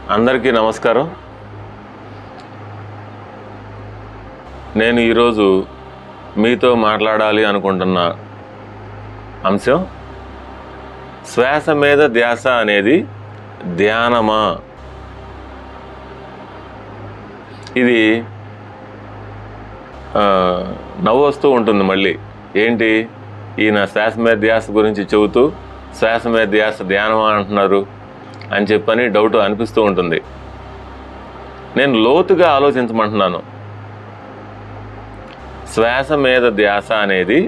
అందరికీ నమస్కారం నేను ఈరోజు మీతో మాట్లాడాలి అనుకుంటున్న అంశం శ్వాస మీద ధ్యాస అనేది ధ్యానమా ఇది ఆ, నవ్వు వస్తూ ఉంటుంది మళ్ళీ ఏంటి ఈయన శ్వాస మీద ధ్యాస గురించి చెబుతూ శ్వాస మీద ధ్యాస ధ్యానమా అంటున్నారు అని చెప్పని డౌట్ అనిపిస్తూ ఉంటుంది నేను లోతుగా ఆలోచించమంటున్నాను శ్వాస మీద ధ్యాస అనేది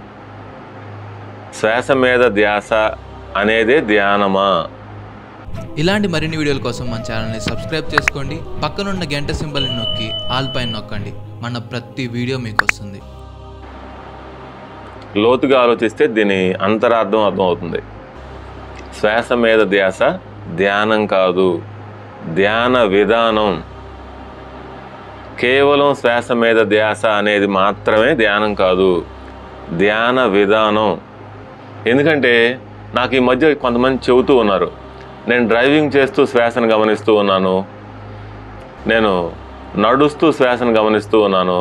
శ్వాస మీద ధ్యాస అనేదే ధ్యానమా ఇలాంటి మరిన్ని వీడియోల కోసం మన ఛానల్ని సబ్స్క్రైబ్ చేసుకోండి పక్కనున్న గంట సింబల్ని నొక్కి ఆల్ పైన నొక్కండి మన ప్రతి వీడియో మీకు వస్తుంది లోతుగా ఆలోచిస్తే దీని అంతరార్థం అర్థమవుతుంది శ్వాస మీద ధ్యాస ధ్యానం కాదు ధ్యాన విధానం కేవలం శ్వాస మీద ధ్యాస అనేది మాత్రమే ధ్యానం కాదు ధ్యాన విధానం ఎందుకంటే నాకు ఈ మధ్య కొంతమంది చెబుతూ ఉన్నారు నేను డ్రైవింగ్ చేస్తూ శ్వాసను గమనిస్తూ ఉన్నాను నేను నడుస్తూ శ్వాసను గమనిస్తూ ఉన్నాను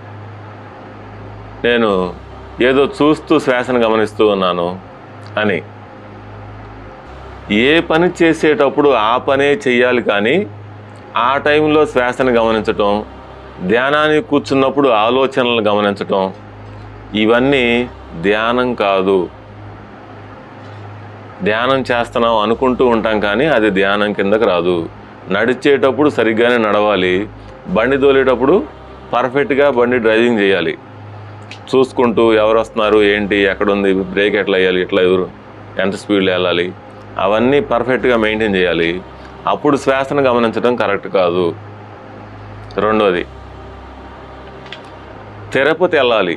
నేను ఏదో చూస్తూ శ్వాసను గమనిస్తూ ఉన్నాను అని ఏ పని చేసేటప్పుడు ఆ పనే చెయ్యాలి కానీ ఆ టైంలో శ్వాసను గమనించటం ధ్యానానికి కూర్చున్నప్పుడు ఆలోచనలను గమనించటం ఇవన్నీ ధ్యానం కాదు ధ్యానం చేస్తున్నాం అనుకుంటూ ఉంటాం కానీ అది ధ్యానం కిందకు రాదు నడిచేటప్పుడు సరిగ్గానే నడవాలి బండి తోలేటప్పుడు పర్ఫెక్ట్గా బండి డ్రైవింగ్ చేయాలి చూసుకుంటూ ఎవరు వస్తున్నారు ఏంటి ఎక్కడ ఉంది బ్రేక్ ఎట్లా వేయాలి ఎట్లా ఎవరు ఎంత స్పీడ్లో వెళ్ళాలి అవన్నీ పర్ఫెక్ట్గా మెయింటైన్ చేయాలి అప్పుడు శ్వాసను గమనించడం కరెక్ట్ కాదు రెండోది తిరుపతి వెళ్ళాలి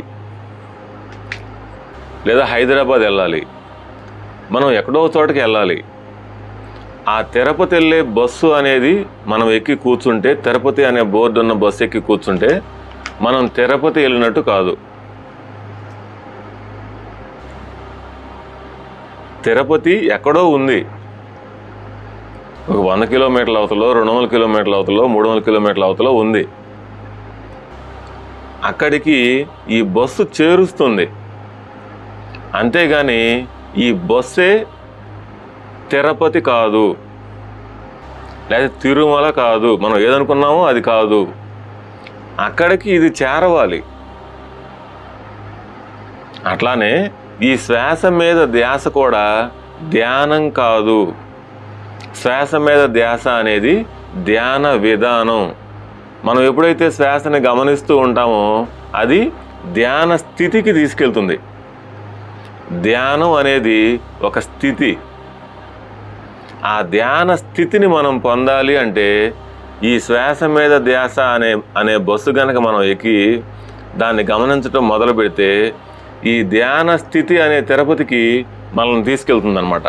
లేదా హైదరాబాద్ వెళ్ళాలి మనం ఎక్కడో చోటకి వెళ్ళాలి ఆ తిరుపతి వెళ్ళే బస్సు అనేది మనం ఎక్కి కూర్చుంటే తిరుపతి అనే బోర్డు ఉన్న బస్సు ఎక్కి కూర్చుంటే మనం తిరుపతి వెళ్ళినట్టు కాదు తిరుపతి ఎక్కడో ఉంది ఒక వంద కిలోమీటర్ల అవతలో రెండు వందల కిలోమీటర్ల అవతలో మూడు వందల కిలోమీటర్ల అవతలో ఉంది అక్కడికి ఈ బస్సు చేరుస్తుంది అంతేగాని ఈ బస్సే తిరుపతి కాదు లేదా తిరుమల కాదు మనం ఏదనుకున్నామో అది కాదు అక్కడికి ఇది చేరవాలి అట్లానే ఈ శ్వాస మీద ధ్యాస కూడా ధ్యానం కాదు శ్వాస మీద ధ్యాస అనేది ధ్యాన విధానం మనం ఎప్పుడైతే శ్వాసని గమనిస్తూ ఉంటామో అది ధ్యాన స్థితికి తీసుకెళ్తుంది ధ్యానం అనేది ఒక స్థితి ఆ ధ్యాన స్థితిని మనం పొందాలి అంటే ఈ శ్వాస మీద ధ్యాస అనే అనే బస్సు కనుక మనం ఎక్కి దాన్ని గమనించడం మొదలు పెడితే ఈ ధ్యాన స్థితి అనే తిరుపతికి మనల్ని తీసుకెళ్తుందన్నమాట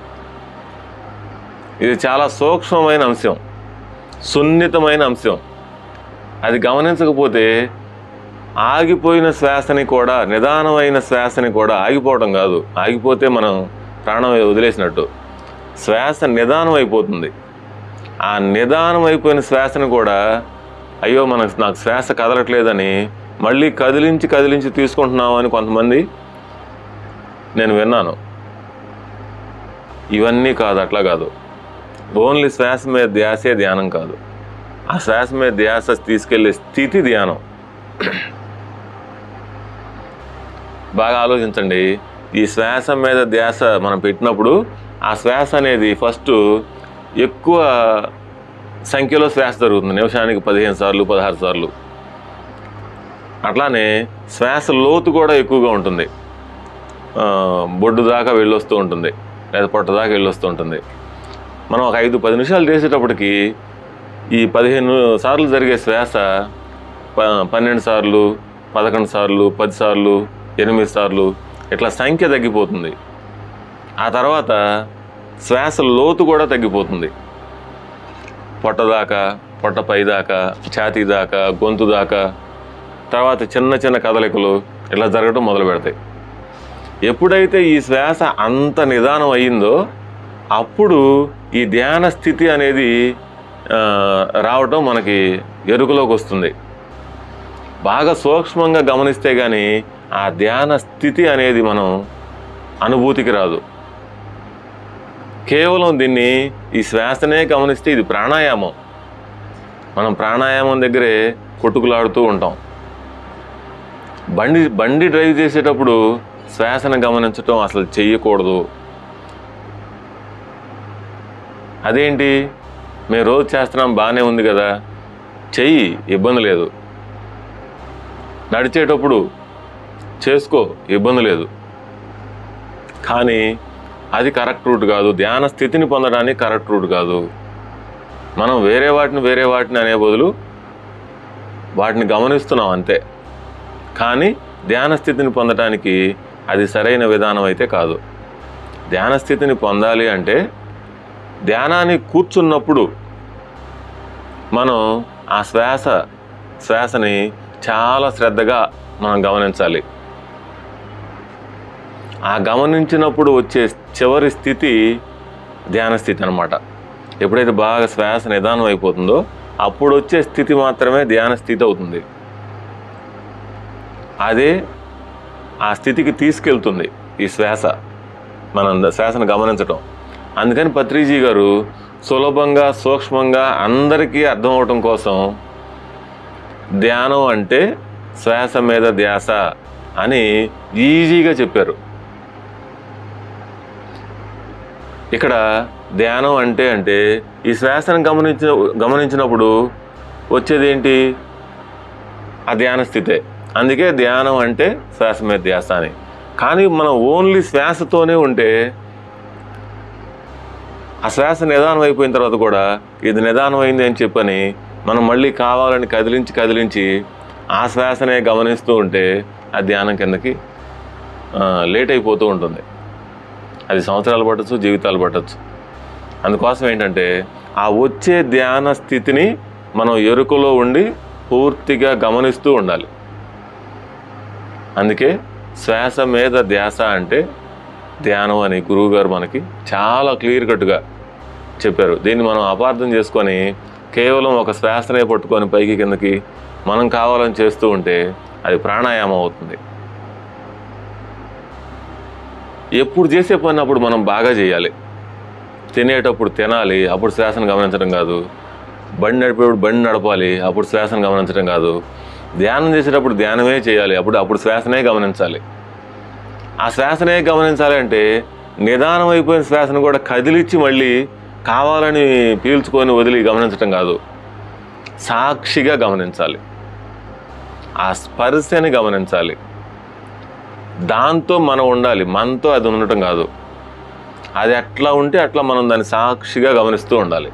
ఇది చాలా సూక్ష్మమైన అంశం సున్నితమైన అంశం అది గమనించకపోతే ఆగిపోయిన శ్వాసని కూడా నిదానమైన శ్వాసని కూడా ఆగిపోవడం కాదు ఆగిపోతే మనం ప్రాణం వదిలేసినట్టు శ్వాస నిదానం అయిపోతుంది ఆ నిదానం అయిపోయిన శ్వాసను కూడా అయ్యో మన నాకు శ్వాస కదలట్లేదని మళ్ళీ కదిలించి కదిలించి తీసుకుంటున్నాం అని కొంతమంది నేను విన్నాను ఇవన్నీ కాదు అట్లా కాదు ఓన్లీ శ్వాస మీద ధ్యాసే ధ్యానం కాదు ఆ శ్వాస మీద ధ్యాస తీసుకెళ్లే స్థితి ధ్యానం బాగా ఆలోచించండి ఈ శ్వాస మీద ధ్యాస మనం పెట్టినప్పుడు ఆ శ్వాస అనేది ఫస్ట్ ఎక్కువ సంఖ్యలో శ్వాస జరుగుతుంది నిమిషానికి పదిహేను సార్లు పదహారు సార్లు అట్లానే శ్వాస లోతు కూడా ఎక్కువగా ఉంటుంది ఆ, బొడ్డు దాకా వెళ్ళొస్తూ ఉంటుంది లేదా పొట్ట దాకా వెళ్ళొస్తూ ఉంటుంది మనం ఒక ఐదు పది నిమిషాలు చేసేటప్పటికి ఈ పదిహేను సార్లు జరిగే శ్వాస ప పన్నెండు సార్లు పదకొండు సార్లు పది సార్లు ఎనిమిది సార్లు ఇట్లా సంఖ్య తగ్గిపోతుంది ఆ తర్వాత శ్వాస లోతు కూడా తగ్గిపోతుంది పొట్ట దాకా పొట్ట పై దాకా ఛాతీ దాకా గొంతు దాకా తర్వాత చిన్న చిన్న కదలికలు ఇట్లా జరగడం మొదలు పెడతాయి ఎప్పుడైతే ఈ శ్వాస అంత నిదానం అయ్యిందో అప్పుడు ఈ ధ్యాన స్థితి అనేది ఆ, రావటం మనకి ఎరుకలోకి వస్తుంది బాగా సూక్ష్మంగా గమనిస్తే కానీ ఆ ధ్యాన స్థితి అనేది మనం అనుభూతికి రాదు కేవలం దీన్ని ఈ శ్వాసనే గమనిస్తే ఇది ప్రాణాయామం మనం ప్రాణాయామం దగ్గరే కొట్టుకులాడుతూ ఉంటాం బండి బండి డ్రైవ్ చేసేటప్పుడు శ్వాసను గమనించటం అసలు చెయ్యకూడదు అదేంటి మేము రోజు చేస్తున్నాం బాగానే ఉంది కదా చెయ్యి ఇబ్బంది లేదు నడిచేటప్పుడు చేసుకో ఇబ్బంది లేదు కానీ అది కరెక్ట్ రూట్ కాదు ధ్యాన స్థితిని పొందడానికి కరెక్ట్ రూట్ కాదు మనం వేరే వాటిని వేరే వాటిని అనే బదులు వాటిని గమనిస్తున్నాం అంతే కానీ ధ్యాన స్థితిని పొందటానికి అది సరైన విధానం అయితే కాదు ధ్యాన స్థితిని పొందాలి అంటే ధ్యానాన్ని కూర్చున్నప్పుడు మనం ఆ శ్వాస శ్వాసని చాలా శ్రద్ధగా మనం గమనించాలి ఆ గమనించినప్పుడు వచ్చే చివరి స్థితి ధ్యాన స్థితి అనమాట ఎప్పుడైతే బాగా శ్వాస నిదానం అయిపోతుందో అప్పుడు వచ్చే స్థితి మాత్రమే ధ్యాన స్థితి అవుతుంది అదే ఆ స్థితికి తీసుకెళ్తుంది ఈ శ్వాస మనం శ్వాసను గమనించటం అందుకని పత్రిజీ గారు సులభంగా సూక్ష్మంగా అందరికీ అర్థం అవటం కోసం ధ్యానం అంటే శ్వాస మీద ధ్యాస అని ఈజీగా చెప్పారు ఇక్కడ ధ్యానం అంటే అంటే ఈ శ్వాసను గమనించిన గమనించినప్పుడు వచ్చేది ఏంటి ఆ ధ్యాన స్థితే అందుకే ధ్యానం అంటే శ్వాస మీద ధ్యాస అని కానీ మనం ఓన్లీ శ్వాసతోనే ఉంటే ఆ శ్వాస నిదానం అయిపోయిన తర్వాత కూడా ఇది నిదానం అయింది అని చెప్పని మనం మళ్ళీ కావాలని కదిలించి కదిలించి ఆ శ్వాసనే గమనిస్తూ ఉంటే ఆ ధ్యానం కిందకి ఆ, లేట్ అయిపోతూ ఉంటుంది అది సంవత్సరాలు పట్టచ్చు జీవితాలు పట్టచ్చు అందుకోసం ఏంటంటే ఆ వచ్చే ధ్యాన స్థితిని మనం ఎరుకలో ఉండి పూర్తిగా గమనిస్తూ ఉండాలి అందుకే శ్వాస మీద ధ్యాస అంటే ధ్యానం అని గురువుగారు మనకి చాలా క్లియర్ కట్గా చెప్పారు దీన్ని మనం అపార్థం చేసుకొని కేవలం ఒక శ్వాసనే పట్టుకొని పైకి కిందకి మనం కావాలని చేస్తూ ఉంటే అది ప్రాణాయామం అవుతుంది ఎప్పుడు చేసే పని అప్పుడు మనం బాగా చేయాలి తినేటప్పుడు తినాలి అప్పుడు శ్వాసను గమనించడం కాదు బండి నడిపేటప్పుడు బండి నడపాలి అప్పుడు శ్వాసను గమనించడం కాదు ధ్యానం చేసేటప్పుడు ధ్యానమే చేయాలి అప్పుడు అప్పుడు శ్వాసనే గమనించాలి ఆ శ్వాసనే గమనించాలి అంటే నిదానం అయిపోయిన శ్వాసను కూడా కదిలిచ్చి మళ్ళీ కావాలని పీల్చుకొని వదిలి గమనించడం కాదు సాక్షిగా గమనించాలి ఆ స్పర్శని గమనించాలి దాంతో మనం ఉండాలి మనతో అది ఉండటం కాదు అది ఎట్లా ఉంటే అట్లా మనం దాన్ని సాక్షిగా గమనిస్తూ ఉండాలి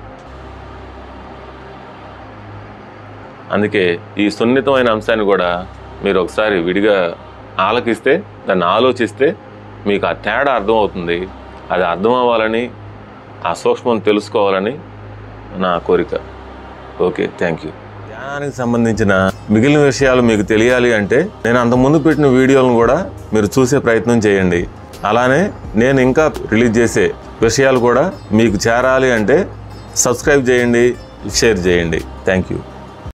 అందుకే ఈ సున్నితమైన అంశాన్ని కూడా మీరు ఒకసారి విడిగా ఆలకిస్తే దాన్ని ఆలోచిస్తే మీకు ఆ తేడా అర్థమవుతుంది అది అర్థం అవ్వాలని ఆ సూక్ష్మం తెలుసుకోవాలని నా కోరిక ఓకే థ్యాంక్ యూ ధ్యానానికి సంబంధించిన మిగిలిన విషయాలు మీకు తెలియాలి అంటే నేను అంతకుముందు పెట్టిన వీడియోలను కూడా మీరు చూసే ప్రయత్నం చేయండి అలానే నేను ఇంకా రిలీజ్ చేసే విషయాలు కూడా మీకు చేరాలి అంటే సబ్స్క్రైబ్ చేయండి షేర్ చేయండి థ్యాంక్ యూ